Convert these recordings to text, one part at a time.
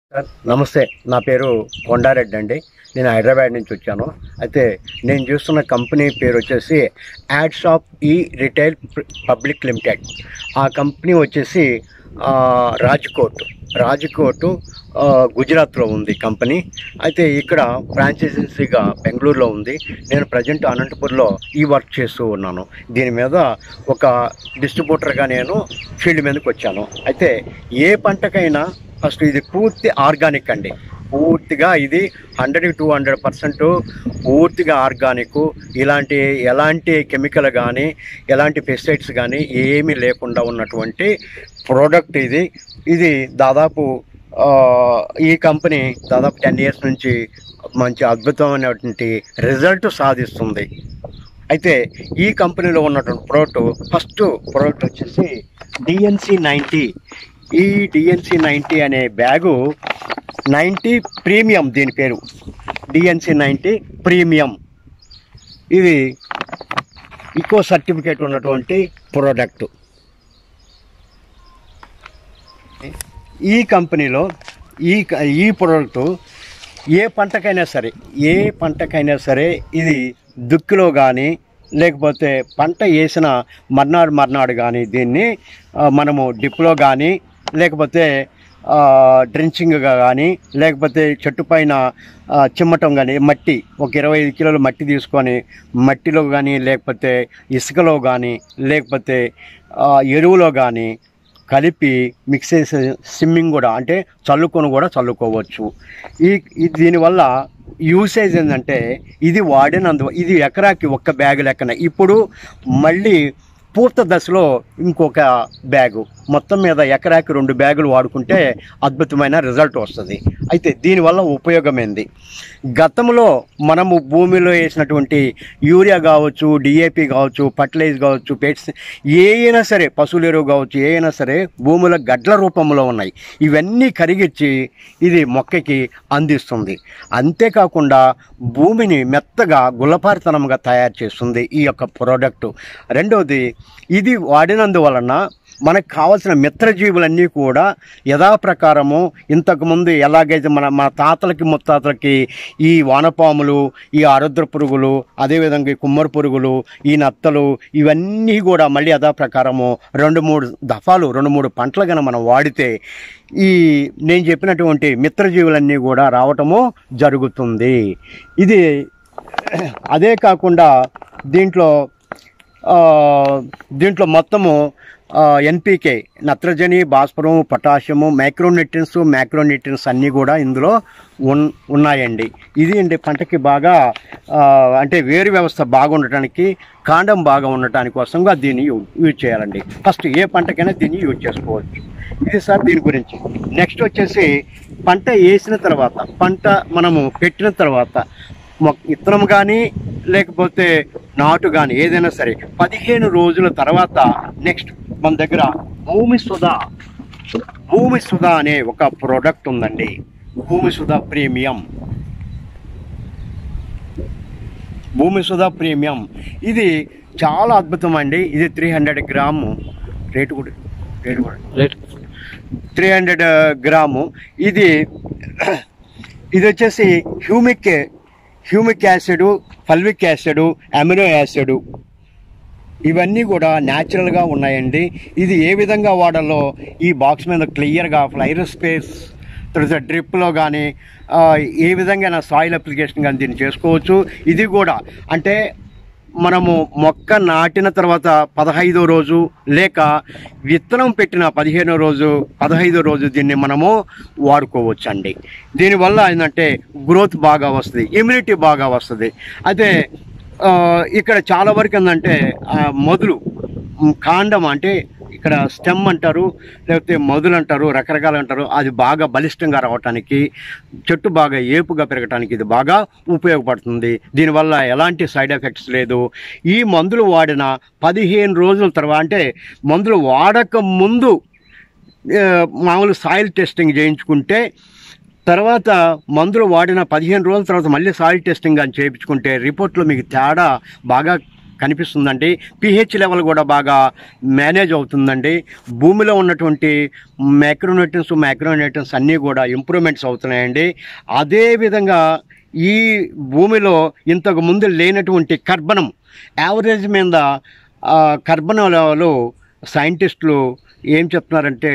sir నమస్తే నా పేరు కొండారెడ్డి అండి నేను హైదరాబాద్ నుంచి వచ్చాను అయితే నేను చూస్తున్న కంపెనీ పేరు వచ్చేసి యాడ్ షాప్ ఈ రిటైల్ పబ్లిక్ లిమిటెడ్ ఆ కంపెనీ వచ్చేసి ఆ, రాజ్కోట్ రాజ్కోట్ ఆ, గుజరాత్లో ఉంది కంపెనీ అయితే ఇక్కడ ఫ్రాంచైజీగా బెంగళూరులో ఉంది నేను ప్రజెంట్ అనంతపూర్లో ఈ వర్క్ చేస్తూ ఉన్నాను దీని మీద ఒక డిస్ట్రిబ్యూటర్గా నేను ఫీల్డ్ మీదకి వచ్చాను అయితే ఏ పంటకైనా ఫస్ట్ ఇది పూర్తి ఆర్గానిక్ అండి పూర్తిగా ఇది హండ్రెడ్ టూ హండ్రెడ్ పర్సెంట్ పూర్తిగా ఆర్గానిక్ ఇలాంటి ఎలాంటి కెమికల్ కానీ ఎలాంటి పెస్టిసైడ్స్ కానీ ఏమీ లేకుండా ఉన్నటువంటి ప్రోడక్ట్ ఇది ఇది దాదాపు ఆ, ఈ కంపెనీ దాదాపు టెన్ ఇయర్స్ నుంచి మంచి అద్భుతమైనటువంటి రిజల్ట్ సాధిస్తుంది అయితే ఈ కంపెనీలో ఉన్నటువంటి ప్రోడక్ట్ ఫస్ట్ ప్రోడక్ట్ వచ్చేసి డిఎన్సి నైంటీ ఈ డిఎన్సి నైంటీ అనే బ్యాగు నైంటీ ప్రీమియం దీని పేరు డిఎన్సి నైంటీ ప్రీమియం ఇది ఈకో సర్టిఫికేట్ ఉన్నటువంటి ప్రోడక్ట్ ఈ కంపెనీలో ఈ క- ఈ ప్రోడక్ట్ ఏ పంటకైనా సరే ఏ పంటకైనా సరే ఇది దుక్కిలో కానీ లేకపోతే పంట వేసిన మర్నాడు మర్నాడు కానీ దీన్ని ఆ, మనము డిప్లో కానీ లేకపోతే డ్రించింగ్గా కానీ లేకపోతే చెట్టు పైన ఆ, చిమ్మటం కానీ మట్టి ఒక ఇరవై ఐదు కిలోలు మట్టి తీసుకొని మట్టిలో కానీ లేకపోతే ఇసుకలో కానీ లేకపోతే ఆ, ఎరువులో కానీ కలిపి మిక్స్ చేసే స్విమ్మింగ్ కూడా అంటే చల్లుకొని కూడా చల్లుకోవచ్చు ఈ ఈ దీనివల్ల యూసేజ్ ఏంటంటే ఇది వాడినందు ఇది ఎకరాకి ఒక్క బ్యాగ్ లెక్కన ఇప్పుడు మళ్ళీ పూర్త దశలో ఇంకొక బ్యాగు మొత్తం మీద ఎకరాకి రెండు బ్యాగులు వాడుకుంటే అద్భుతమైన రిజల్ట్ వస్తుంది అయితే దీనివల్ల ఉపయోగం ఏంది గతంలో మనము భూమిలో వేసినటువంటి యూరియా కావచ్చు డిఏపి కావచ్చు ఫర్టిలైజ్ కావచ్చు పెట్స్ ఏ అయినా సరే పశువుల ఎరువు కావచ్చు ఏ అయినా సరే భూమిలో గడ్ల రూపంలో ఉన్నాయి ఇవన్నీ కరిగిచ్చి ఇది మొక్కకి అందిస్తుంది అంతేకాకుండా భూమిని మెత్తగా గుల్లపారితనంగా తయారు చేస్తుంది ఈ యొక్క ప్రోడక్ట్ రెండవది ఇది వాడినందువలన మనకు కావాల్సిన మిత్రజీవులన్నీ కూడా యథాప్రకారము ఇంతకుముందు ఎలాగైతే మన మన తాతలకి ముత్తాతలకి ఈ వానపాములు ఈ ఆరుద్ర పురుగులు అదేవిధంగా ఈ కుమ్మరి పురుగులు ఈ నత్తలు ఇవన్నీ కూడా మళ్ళీ యథాప్రకారము రెండు మూడు దఫాలు రెండు మూడు పంటలు కనుక మనం వాడితే ఈ నేను చెప్పినటువంటి మిత్రజీవులన్నీ కూడా రావటము జరుగుతుంది ఇది అదే కాకుండా దీంట్లో ఆ, దీంట్లో మొత్తము ఎన్పికే నత్రజని భాస్వరం పొటాషియము మైక్రోన్యూట్రియన్స్ మ్యాక్రోన్యూట్రియన్స్ అన్నీ కూడా ఇందులో ఉన్ ఉన్నాయండి ఇది అండి పంటకి బాగా ఆ, అంటే వేరు వ్యవస్థ బాగుండటానికి కాండం బాగా ఉండటానికి కోసంగా దీన్ని యూ- యూజ్ చేయాలండి ఫస్ట్ ఏ పంటకైనా దీన్ని యూజ్ చేసుకోవచ్చు ఇది సార్ దీని గురించి నెక్స్ట్ వచ్చేసి పంట వేసిన తర్వాత పంట మనము పెట్టిన తర్వాత మొ- విత్తనం కానీ లేకపోతే నాటు కానీ ఏదైనా సరే పదిహేను రోజుల తర్వాత నెక్స్ట్ మన దగ్గర భూమి సుధా భూమి సుధా అనే ఒక ప్రోడక్ట్ ఉందండి భూమి సుధా ప్రీమియం భూమి సుధా ప్రీమియం ఇది చాలా అద్భుతం అండి ఇది త్రీ హండ్రెడ్ గ్రాము రేటు కూడా రేటు కూడా రేట్ త్రీ హండ్రెడ్ గ్రాము ఇది ఇది వచ్చేసి humic humic acid fulvic acid amino acid ఇవన్నీ కూడా న్యాచురల్గా ఉన్నాయండి ఇది ఏ విధంగా వాడాలో ఈ బాక్స్ మీద క్లియర్గా ఫ్లైర్ స్పేస్ తర్వాత డ్రిప్లో కానీ ఏ విధంగా సాయిల్ అప్లికేషన్ కానీ దీన్ని చేసుకోవచ్చు ఇది కూడా అంటే మనము మొక్క నాటిన తర్వాత పదహైదో రోజు లేక విత్తనం పెట్టిన పదిహేనో రోజు పదహైదో రోజు దీన్ని మనము వాడుకోవచ్చు అండి దీనివల్ల ఏంటంటే గ్రోత్ బాగా వస్తుంది ఇమ్యూనిటీ బాగా వస్తుంది అయితే ఆ, ఇక్కడ చాలా వరకు ఏంటంటే ఆ, మొదలు మ్, కాండం అంటే ఇక్కడ స్టెమ్ అంటారు లేకపోతే మొదలు అంటారు రకరకాలు అంటారు అది బాగా బలిష్టంగా రావటానికి చెట్టు బాగా ఏపుగా పెరగటానికి ఇది బాగా ఉపయోగపడుతుంది దీనివల్ల ఎలాంటి సైడ్ ఎఫెక్ట్స్ లేదు ఈ మందులు వాడిన పదిహేను రోజుల తర్వాత అంటే మందులు వాడక ముందు ఆ, మామూలు సాయిల్ టెస్టింగ్ చేయించుకుంటే తర్వాత మందులు వాడిన పదిహేను రోజుల తర్వాత మళ్ళీ సాయిల్ టెస్టింగ్ అని చేయించుకుంటే రిపోర్ట్లో మీకు తేడా బాగా కనిపిస్తుందండి పిహెచ్ లెవెల్ కూడా బాగా మేనేజ్ అవుతుందండి భూమిలో ఉన్నటువంటి మైక్రోన్యూట్రన్స్ మైక్రోన్యూట్రన్స్ అన్నీ కూడా ఇంప్రూవ్మెంట్స్ అవుతున్నాయండి అదేవిధంగా ఈ భూమిలో ఇంతకు ముందు లేనటువంటి కర్బనం యావరేజ్ మీద ఆ, కర్బనం లెవెల్ సైంటిస్టులు ఏం చెప్తున్నారంటే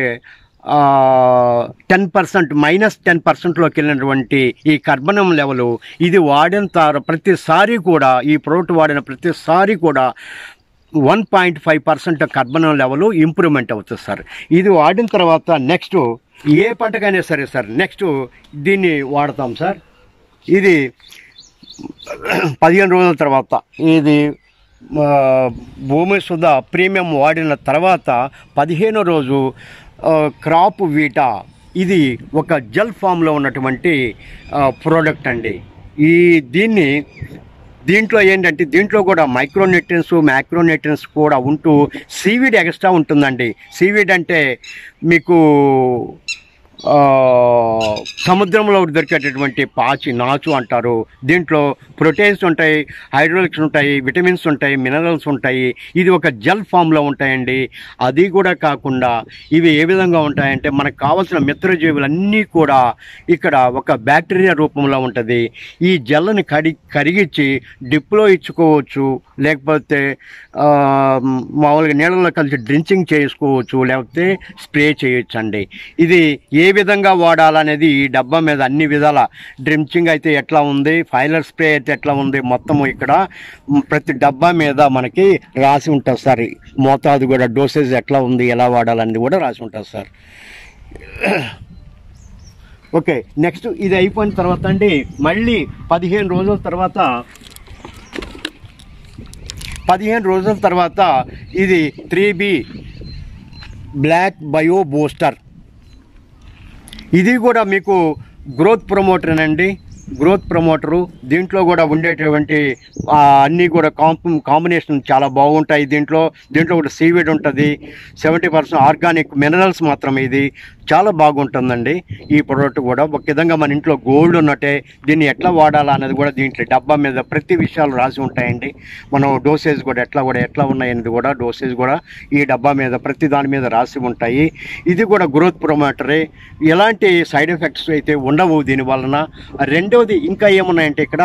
టెన్ పర్సెంట్ మైనస్ టెన్ పర్సెంట్లోకి వెళ్ళినటువంటి ఈ కర్బనం లెవెల్ ఇది వాడిన తార ప్రతిసారి కూడా ఈ ప్రోడక్ట్ వాడిన ప్రతిసారి కూడా వన్ పాయింట్ ఫైవ్ పర్సెంట్ కర్బనం లెవెల్ ఇంప్రూవ్మెంట్ అవుతుంది సార్ ఇది వాడిన తర్వాత నెక్స్ట్ ఏ పంటకైనా సరే సార్ నెక్స్ట్ దీన్ని వాడతాం సార్ ఇది పదిహేను రోజుల తర్వాత ఇది ఆ, భూమి సుధ ప్రీమియం వాడిన తర్వాత పదిహేనో రోజు ఆ, క్రాప్ వీటా ఇది ఒక జెల్ ఫామ్లో ఉన్నటువంటి ప్రోడక్ట్ అండి ఈ దీన్ని దీంట్లో ఏంటంటే దీంట్లో కూడా మైక్రోన్యూట్రియన్స్ మ్యాక్రోన్యూట్రియన్స్ కూడా ఉంటూ సీవీడ్ ఎక్స్ట్రా ఉంటుందండి సీవీడ్ అంటే మీకు ఆ, సముద్రంలో దొరికేటటువంటి పాచి నాచు అంటారు దీంట్లో ప్రోటీన్స్ ఉంటాయి హైడ్రోలిక్స్ ఉంటాయి విటమిన్స్ ఉంటాయి మినరల్స్ ఉంటాయి ఇది ఒక జెల్ ఫామ్లో ఉంటాయండి అది కూడా కాకుండా ఇవి ఏ విధంగా ఉంటాయంటే మనకు కావాల్సిన మిత్రజీవులన్నీ కూడా ఇక్కడ ఒక బ్యాక్టీరియా రూపంలో ఉంటుంది ఈ జెల్ని కడి కరిగించి డిప్లో ఇచ్చుకోవచ్చు లేకపోతే ఆ, మామూలుగా నీళ్ళలో కలిసి డ్రించింగ్ చేసుకోవచ్చు లేకపోతే స్ప్రే చేయొచ్చు అండి ఇది ఏ విధంగా వాడాలనేది ఈ డబ్బా మీద అన్ని విధాల డ్రించింగ్ అయితే ఎట్లా ఉంది ఫైలర్ స్ప్రే అయితే ఎట్లా ఉంది మొత్తము ఇక్కడ మ్, ప్రతి డబ్బా మీద మనకి రాసి ఉంటుంది సార్ మోతాదు కూడా డోసేజ్ ఎట్లా ఉంది ఎలా వాడాలనేది కూడా రాసి ఉంటుంది సార్ ఓకే నెక్స్ట్ ఇది అయిపోయిన తర్వాత అండి మళ్ళీ పదిహేను రోజుల తర్వాత పదిహేను రోజుల తర్వాత ఇది three B black bio booster ఇది కూడా మీకు గ్రోత్ ప్రమోటర్ అండి గ్రోత్ ప్రమోటరు దీంట్లో కూడా ఉండేటువంటి ఆ, అన్నీ కూడా కాంప కాంబినేషన్ చాలా బాగుంటాయి దీంట్లో దీంట్లో కూడా సీవీడ్ ఉంటుంది సెవెంటీ పర్సెంట్ ఆర్గానిక్ మినరల్స్ మాత్రమే ఇది చాలా బాగుంటుందండి ఈ ప్రోడక్ట్ కూడా ఒక విధంగా మన ఇంట్లో గోల్డ్ ఉన్నట్టే దీన్ని ఎట్లా వాడాలా అనేది కూడా దీంట్లో డబ్బా మీద ప్రతి విషయాలు రాసి ఉంటాయండి మనం డోసేజ్ కూడా ఎట్లా కూడా ఎట్లా ఉన్నాయనేది కూడా డోసేజ్ కూడా ఈ డబ్బా మీద ప్రతి దాని మీద రాసి ఉంటాయి ఇది కూడా గ్రోత్ ప్రొమోటరే ఎలాంటి సైడ్ ఎఫెక్ట్స్ అయితే ఉండవు దీని వలన రెండవది ఇంకా ఏమున్నాయంటే ఇక్కడ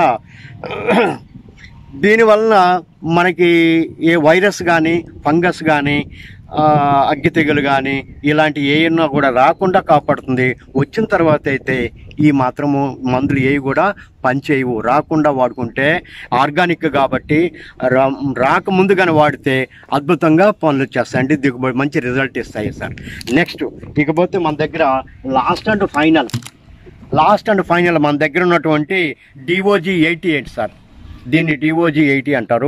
దీని వలన మనకి ఏ వైరస్ కానీ ఫంగస్ కానీ అగ్గి తెగులు కానీ ఇలాంటి ఏమన్నా కూడా రాకుండా కాపాడుతుంది వచ్చిన తర్వాత అయితే ఈ మాత్రము మందులు ఏవి కూడా పనిచేయవు రాకుండా వాడుకుంటే ఆర్గానిక్ కాబట్టి రా రాకముందు కానీ వాడితే అద్భుతంగా పనులు చేస్తాయండి దిగుబడి మంచి రిజల్ట్ ఇస్తాయి సార్ నెక్స్ట్ ఇకపోతే మన దగ్గర last and final last and final మన దగ్గర ఉన్నటువంటి డిఓజీ ఎయిటీ ఎయిట్ సార్ దీన్ని డిఓజీ ఎయిటీ అంటారు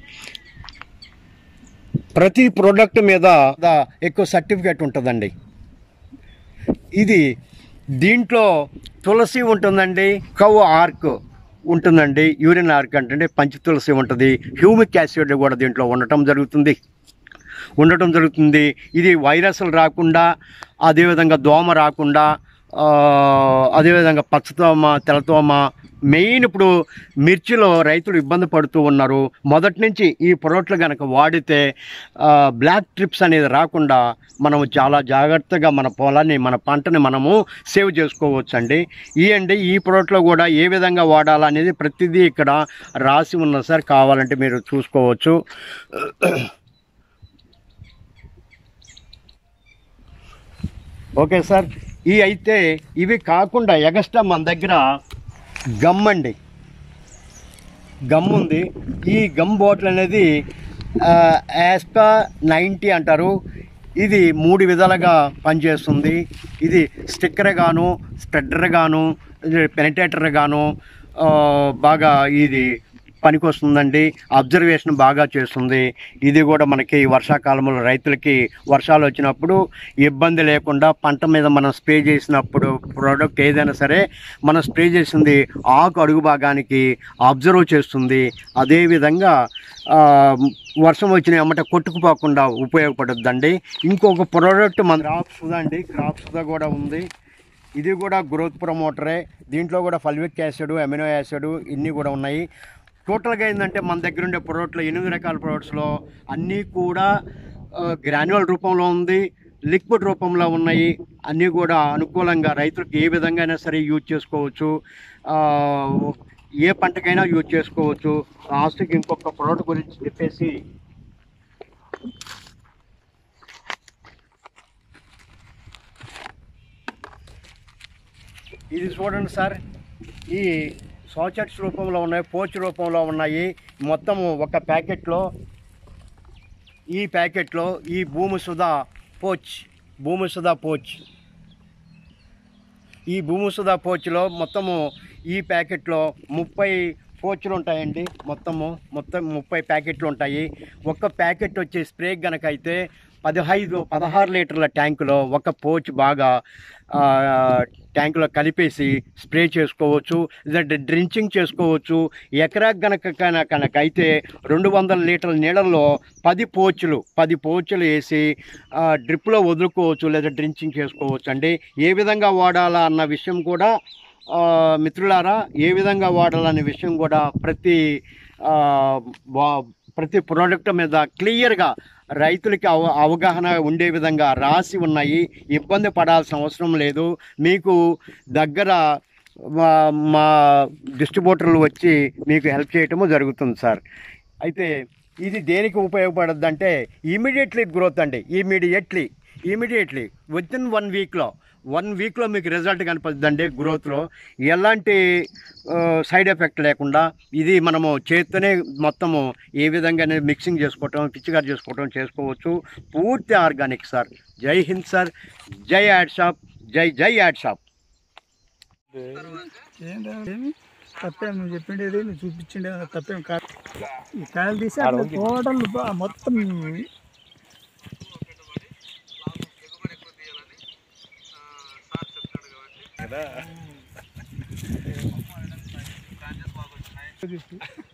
ప్రతి ప్రోడక్ట్ మీద ద- ఎక్కువ సర్టిఫికేట్ ఉంటుందండి ఇది దీంట్లో తులసి ఉంటుందండి కవ్ ఆర్క్ ఉంటుందండి యూరిన్ ఆర్క్ అంటే పంచ తులసి ఉంటుంది హ్యూమిక్ యాసిడ్ కూడా దీంట్లో ఉండటం జరుగుతుంది ఉండటం జరుగుతుంది ఇది వైరస్లు రాకుండా అదేవిధంగా దోమ రాకుండా ఆ, అదేవిధంగా పచ్చదోమ తెల్లదోమ మెయిన్ ఇప్పుడు మిర్చిలో రైతులు ఇబ్బంది పడుతూ ఉన్నారు మొదటి నుంచి ఈ పొరట్లు కనుక వాడితే ఆ, బ్లాక్ ట్రిప్స్ అనేది రాకుండా మనము చాలా జాగ్రత్తగా మన పొలాన్ని మన పంటని మనము సేవ్ చేసుకోవచ్చు అండి ఈ అండి ఈ పొరట్లో కూడా ఏ విధంగా వాడాలనేది ప్రతిదీ ఇక్కడ రాసి ఉన్నది సార్ కావాలంటే మీరు చూసుకోవచ్చు ఓకే సార్ ఈ అయితే ఇవి కాకుండా ఎగస్ట్రా మన దగ్గర గమ్ అండి గమ్ ఉంది ఈ గమ్ బాటిల్ అనేది యాస్పా నైంటీ అంటారు ఇది మూడు విధాలుగా పనిచేస్తుంది ఇది స్టిక్కర్ గాను స్ప్రెడర్ గాను పెనిటేటర్ గాను ఆ, బాగా ఇది పనికొస్తుందండి అబ్జర్వేషన్ బాగా చేస్తుంది ఇది కూడా మనకి వర్షాకాలంలో రైతులకి వర్షాలు వచ్చినప్పుడు ఇబ్బంది లేకుండా పంట మీద మనం స్ప్రే చేసినప్పుడు ప్రోడక్ట్ ఏదైనా సరే మనం స్ప్రే చేసింది ఆకు అడుగు భాగానికి అబ్జర్వ్ చేస్తుంది అదేవిధంగా ఆ, వర్షం వచ్చిన ఎమ్మట కొట్టుకుపోకుండా ఉపయోగపడుద్దండి ఇంకొక ప్రోడక్ట్ మన క్రాప్ సుధా అండి క్రాప్ సుధా కూడా ఉంది ఇది కూడా గ్రోత్ ప్రమోటరే దీంట్లో కూడా ఫల్విక్ యాసిడ్ అమినో యాసిడ్ ఇన్ని కూడా ఉన్నాయి టోటల్గా ఏంటంటే మన దగ్గర ఉండే ప్రొడక్ట్లు ఎనిమిది రకాల ప్రొడక్ట్స్లో అన్నీ కూడా గ్రాన్యువల్ రూపంలో ఉంది లిక్విడ్ రూపంలో ఉన్నాయి అన్నీ కూడా అనుకూలంగా రైతులకు ఏ విధంగా అయినా సరే యూజ్ చేసుకోవచ్చు ఆ, ఏ పంటకైనా యూజ్ చేసుకోవచ్చు లాస్ట్కి ఇంకొక ప్రోడక్ట్ గురించి చెప్పేసి ఇది చూడండి సార్ ఈ సాచెట్స్ రూపంలో ఉన్నాయి పోచ్ రూపంలో ఉన్నాయి మొత్తము ఒక ప్యాకెట్లో ఈ ప్యాకెట్లో ఈ భూమి సుధా పోచ్ భూమి సుధా పోచ్ ఈ భూమి సుధా పోచ్లో మొత్తము ఈ ప్యాకెట్లో ముప్పై పోచ్లు ఉంటాయండి మొత్తము మొత్తం ముప్పై ప్యాకెట్లు ఉంటాయి ఒక్క ప్యాకెట్ వచ్చే స్ప్రే గనక అయితే పదహైదు పదహారు లీటర్ల ట్యాంకులో ఒక పోచ్ బాగా ఆ, ట్యాంకులో కలిపేసి స్ప్రే చేసుకోవచ్చు లేదంటే డ్రించింగ్ చేసుకోవచ్చు ఎకరా గనక కన- కనుక అయితే రెండు వందల లీటర్ల నీళ్ళల్లో పది పోచులు పది పోచులు వేసి ఆ, డ్రిప్లో వదులుకోవచ్చు లేదా డ్రించింగ్ చేసుకోవచ్చు అండి ఏ విధంగా వాడాలా అన్న విషయం కూడా ఆ, మిత్రులారా ఏ విధంగా వాడాలనే విషయం కూడా ప్రతి ఆ, వా- ప్రతి ప్రోడక్ట్ మీద క్లియర్గా రైతులకి అవ అవగాహన ఉండే విధంగా రాసి ఉన్నాయి ఇబ్బంది పడాల్సిన అవసరం లేదు మీకు దగ్గర మా మా డిస్ట్రిబ్యూటర్లు వచ్చి మీకు హెల్ప్ చేయటము జరుగుతుంది సార్ అయితే ఇది దేనికి ఉపయోగపడద్దు అంటే ఇమీడియట్లీ గ్రోత్ అండి immediately immediately with in one వీక్లో వన్ వీక్లో మీకు రిజల్ట్ కనిపిస్తుందండి గ్రోత్లో ఎలాంటి సైడ్ ఎఫెక్ట్ లేకుండా ఇది మనము చేత్తోనే మొత్తము ఏ విధంగా మిక్సింగ్ చేసుకోవటం పిచ్చిగారు చేసుకోవటం చేసుకోవచ్చు పూర్తి ఆర్గానిక్ సార్ జై హింద్ సార్ జై యాడ్ షాప్ జై జై యాడ్ షాప్ ఏంటేమి తప్పేం నువ్వు చెప్పిండేది నువ్వు చూపించిండే తప్పేం కాదు ఈ కాయలు తీసి అట్లా టోటల్ బా- మొత్తం కదా